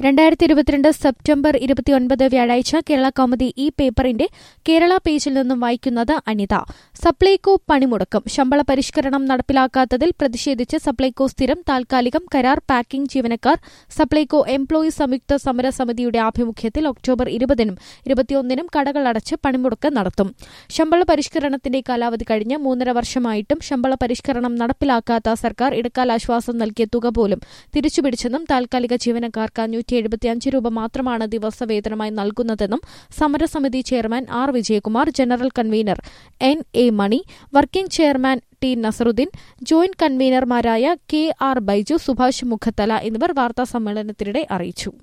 രണ്ടായിരത്തി ഇരുപത്തിരണ്ട് സെപ്റ്റംബർ ഇരുപത്തിയൊൻപത് വ്യാഴാഴ്ച കേരള കൗമുദി ഈ പേപ്പറിന്റെ കേരള പേജിൽ നിന്നും വായിക്കുന്നത് അനിത സപ്ലൈകോ പണിമുടക്കും ശമ്പള പരിഷ്കരണം നടപ്പിലാക്കാത്തതിൽ പ്രതിഷേധിച്ച് സപ്ലൈകോ സ്ഥിരം താൽക്കാലികം കരാർ പാക്കിംഗ് ജീവനക്കാർ സപ്ലൈകോ എംപ്ലോയി സംയുക്ത സമര സമിതിയുടെ ആഭിമുഖ്യത്തിൽ ഒക്ടോബർ ഇരുപതിനും ഇരുപത്തിയൊന്നിനും കടകൾ അടച്ച് പണിമുടക്ക് നടത്തും ശമ്പള പരിഷ്കരണത്തിന്റെ കാലാവധി കഴിഞ്ഞ് മൂന്നര വർഷമായിട്ടും ശമ്പള പരിഷ്കരണം നടപ്പിലാക്കാത്ത സർക്കാർ ഇടക്കാലാശ്വാസം നൽകിയ തുക പോലും തിരിച്ചുപിടിച്ചെന്നും താൽക്കാലിക ജീവനക്കാർക്ക് അഞ്ഞൂറ്റി എഴുപത്തിയഞ്ച് രൂപ മാത്രമാണ് ദിവസവേതനമായി നൽകുന്നതെന്നും സമരസമിതി chairman R Vijayakumar general convener N A Mani working chairman T Nasaruddin joint കൺവീനർമാരായ കെ ആർ ബൈജു സുഭാഷ് മുഖത്തല എന്നിവർ വാർത്താസമ്മേളനത്തിനിടെ അറിയിച്ചു